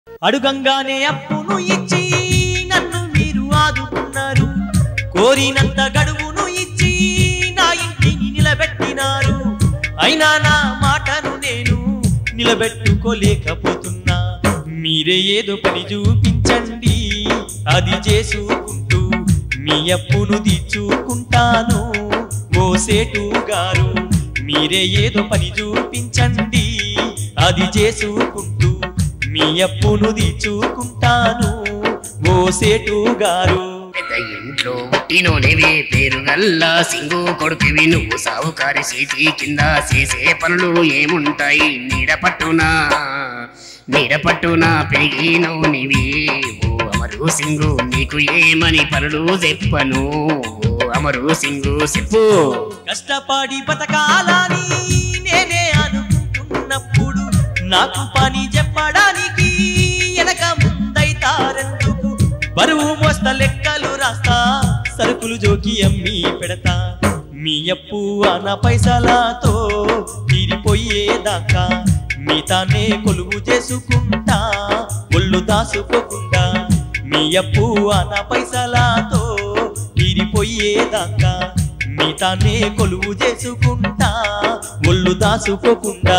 అడుగంగానే అప్పును ఇచ్చి నన్ను మీరు ఆదుకున్నారు కోరినంత గడువును ఇచ్చి నా ఇంటిని నిలబెట్టినారు అయినా నా మాటను నేను నిలబెట్టుకోలేకపోతున్నా మీరే ఏదో పని చూపించండి అది చేసుకుంటూ మీ అప్పును తీర్చుకుంటాను ఓ సేటు గారు మీరే ఏదో పని చూపించండి అది చేసుకుంటూ మీ అప్పును తీర్చుకుంటాను ఓ సేటు గారు పెద్ద ఇంట్లో పుట్టినోనివి పేరు గల్లా సింగు కొడుకువి నువ్వు సావుకారి సీటి కింద చేసే పనులు ఏముంటాయి నీడ పట్టునా నీడ పట్టునా పెరిగినవు నీవి ఓ అమరు సింగు నీకు ఏమని పనులు చెప్పను ఓ అమరు సింగు చెప్పు కష్టపడి బతకాలని నేనే అనుకుంటున్నప్పుడు నాకు పని చెప్పడానికి వెనక ముందైతారెందుకు బరువు మోస్త లెక్కలు రాస్తా సరుకులు జోకి అమ్మి పెడతా మీ అప్పు అన పైసలతో తీరిపోయేదాకా మీతానే కొలువు చేసుకుంటా ఒళ్ళు దాసుకోకుండా మీ అప్పు అన పైసలతో తీరిపోయేదాకా మీతానే కొలువు చేసుకుంటా ఒళ్ళు దాసుకోకుండా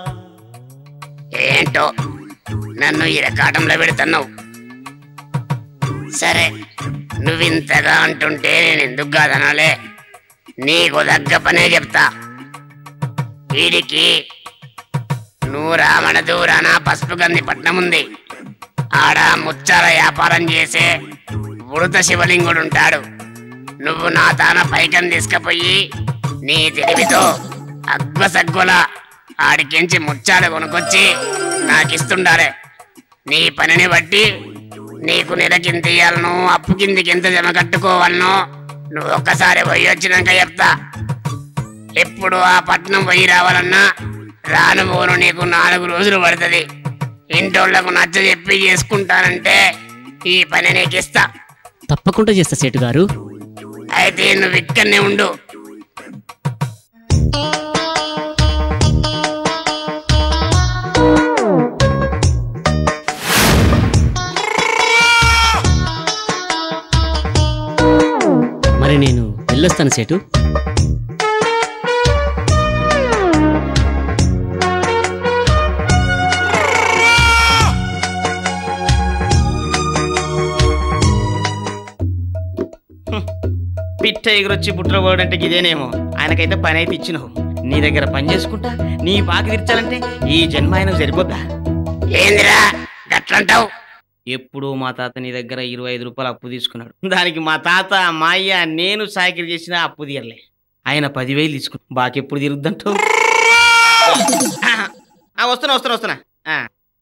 ఏంటో నన్ను ఇరకాటంలో పెడుతున్నావు సరే నువ్వింతగా అంటుంటే నేను ఎందుకు కాదనాలే నీకు దగ్గ పనే చెప్తా వీడికి నువ్వు రామణ దూరాన పసుపు గంది పట్నం ఉంది ఆడ ముచ్చాల వ్యాపారం చేసే ఉడత శివలింగుడు ఉంటాడు నువ్వు నా తాన పైకం తీసుకుపోయి నీ తెలివితో అగ్వసగ్గుల ఆడికించి ముచ్చాలు కొనుక్కొచ్చి నాకిస్తుండాలే నీ పనిని బట్టి నీకు నెలకింత ఇయ్యాలను అప్పు కిందికి ఎంత జమ కట్టుకోవాలనో నువ్వు ఒక్కసారి పోయి వచ్చినాక చెప్తా ఎప్పుడు ఆ పట్నం పోయి రావాలన్నా రాను పోను నీకు నాలుగు రోజులు పడుతుంది ఇంటోళ్లకు నచ్చ చెప్పి చేసుకుంటానంటే ఈ పని నీకు ఇస్తా తప్పకుండా చేస్తా సేటు గారు అయితే నువ్వు ఇక్కడనే ఉండు మరి నేను వెళ్ళొస్తాను సేటు పిట్ట ఎగురొచ్చి పుట్టబోడంటే ఇదేనేమో ఆయనకైతే పని అయితే ఇచ్చినావు నీ దగ్గర పని చేసుకుంటా నీ బాకి తీర్చాలంటే ఈ జన్మ ఆయనకు సరిపోద్దా ఏందిరా గట్లంటావు ఎప్పుడు మా తాత నీ దగ్గర ఇరవై ఐదు రూపాయలు అప్పు తీసుకున్నాడు దానికి మా తాత మా అయ్య నేను సాకిరి చేసిన అప్పు తీయలే ఆయన పదివేలు తీసుకుని బాకి ఎప్పుడు తిరుగుద్దంటావు ఆ, వస్తున్నా వస్తున్నా వస్తున్నా ఆ.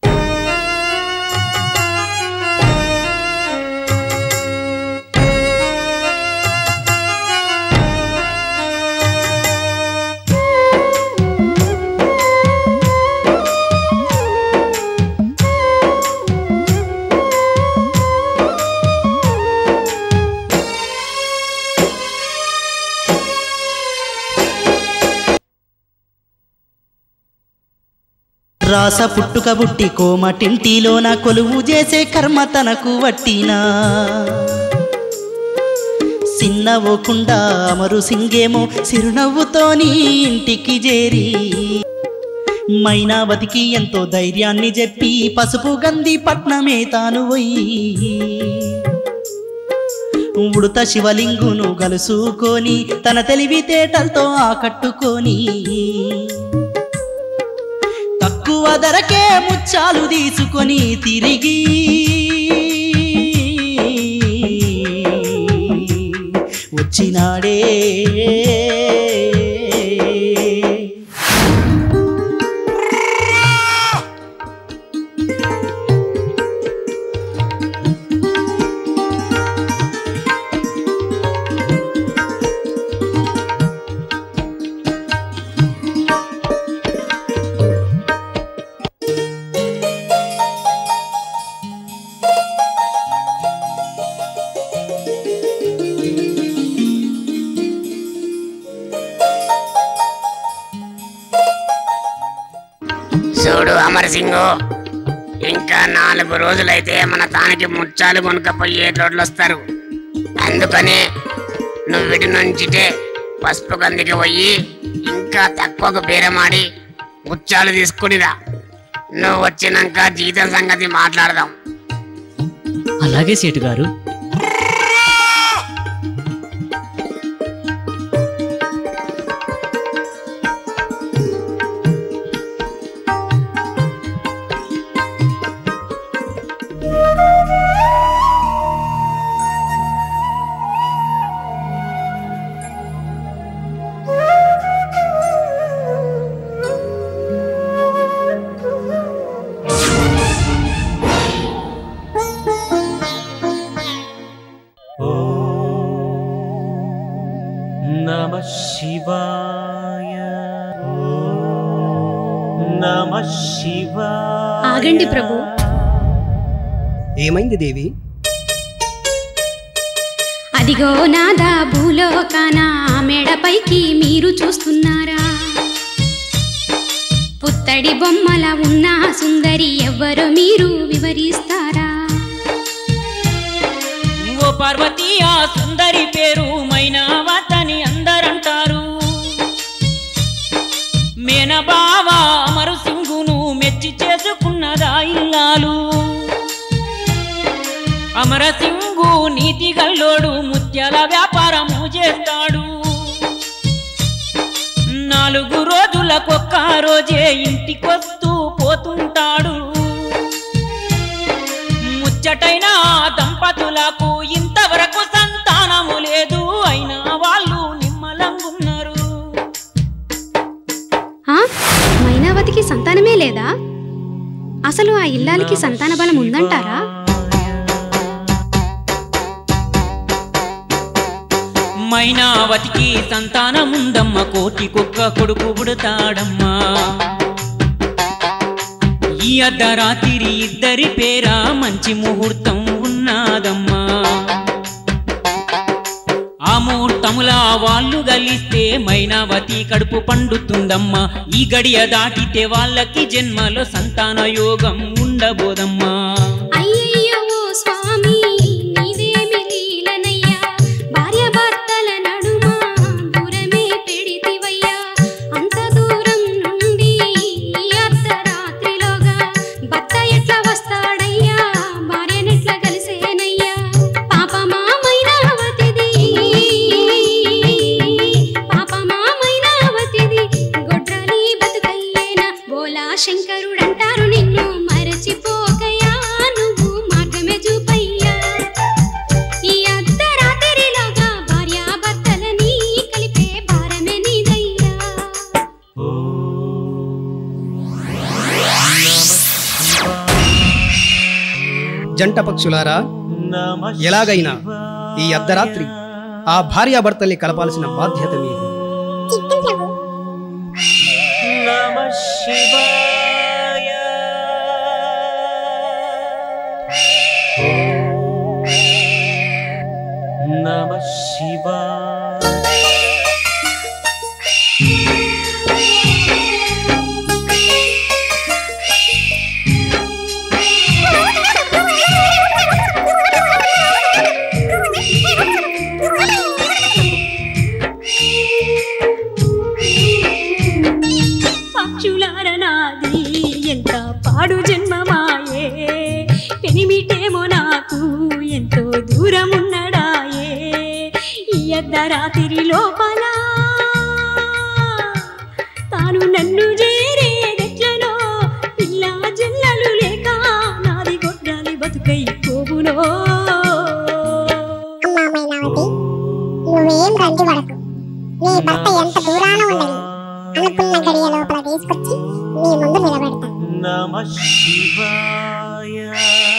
రాస పుట్టుక బుట్టి కోమటింటిలోన కొలువు చేసే కర్మ తనకు వట్టినా సిన్నవోకుండా అమరు సింగేమో చిరునవ్వుతోని ఇంటికి చేరి మైనావతికి ఎంతో ధైర్యాన్ని చెప్పి పసుపు గంధి పట్నమే తాను పోయి ఉడత శివలింగును గలుసుకొని తన తెలివితేటలతో ఆకట్టుకొని తక్కువ ధరకే ముచ్చాలు తీసుకొని తిరిగి వచ్చినాడే చూడు అమర్ సింగ్ ఇంకా నాలుగు రోజులైతే మన తానికి ముచ్చాలు కొనుక్కపోయే తోటలు వస్తారు అందుకనే నువ్వు వీటి నుంచిటే పసుపు కందికి పోయి ఇంకా తక్కువకు బేరమాడి ముచ్చాలు తీసుకునిరా నువ్వు వచ్చినాక జీతం సంగతి మాట్లాడదాం అలాగే సేటు గారు నమ శివాయ నమ శివాయ ఆగండి ప్రభు. ఏమైంది దేవి అదిగో నాదా భూలోకాన ఆ మేడపైకి మీరు చూస్తున్నారా పుత్తడి బొమ్మల ఉన్న సుందరి ఎవ్వరో మీరు వివరిస్తారా ఓ పార్వతి ఆ సుందరి పేరు మైనావతని అందరంటారు మేనబావ అమరు సింగును మెచ్చి చేసుకున్నదా ఇల్లాలు అమరసింగు నీతి గల్లోడు ముత్యాల వ్యాపారము చేస్తాడు నాలుగు రోజులకొక్క రోజే ఇంటికొస్తూ పోతుంటాడు ముచ్చటైన ఆ దంపతులకు ఇంతవరకు సంతానము లేదు అయినా వాళ్ళు నిమ్మలంగున్నారు ఆ? మైనావతికి సంతానమే లేదా అసలు ఆ ఇల్లాలికి సంతాన బలం ఉందంటారా మైనావతికి సంతానముందమ్మ కోటి కుక్క కొడుకు పుడతాడమ్మా ఈ అర్ధరాత్రి ఇద్దరి పేర మంచి ముహూర్తం ఉన్నాదమ్మా ఆ ముహూర్తముల వాళ్ళు గలిస్తే మైనావతి కడుపు పండుతుందమ్మా ఈ గడియ దాటితే వాళ్ళకి జన్మలో సంతాన యోగం ఉండబోదమ్మా అయ్యయ్యో ఓ స్వామి నీదేమి లీలనయ్యా భార్యాభర్తల నడుమ దూరమే పెడితివయ్యా అంత దూరం నుండి ఈ అర్ధరాత్రిలోగా భర్త ఎట్లా వస్తాడయ్యా భార్యనెట్లా కలిసేనయ్యా పాపమా మైనావతిది పాపమా మైనావతిది గొడ్రాలి బతుకయ్యేనా బోలా శంకరుడంటారు నిన్ను మరచిపోకయా నువ్వు మార్గమే చూపయ్యా ఈ అర్ధరాత్రిలోగా భార్యాభర్తలని కలిపే భారమే నీదయ్యా జంట పక్షులారా నమ ఎలాగైనా ఈ అర్ధరాత్రి ఆ భార్యాభర్తల్ని కలపాల్సిన బాధ్యత మీది నమ శివాయ నమ శివాయ పక్షులారనాది ఎంత పాడు జన్మమాయే పెనిమిటేమో నాకు ఎంతో దూరమున్నడాయే ఈ అర్ధరాత్రి లోపల తాను నన్ను చేరేదెట్లనో పిల్ల జల్లలు లేక నాది గొడ్రాలి బతుకై పోవునో అమ్మా మైనావతి నువ్వేం రంది పడకు నీ భర్త ఎంత దూరాన ఉన్నది అనుకున్న గడియ లోపల తీసుకొచ్చి నీ ముందు నిలబెడతా నమ శివాయ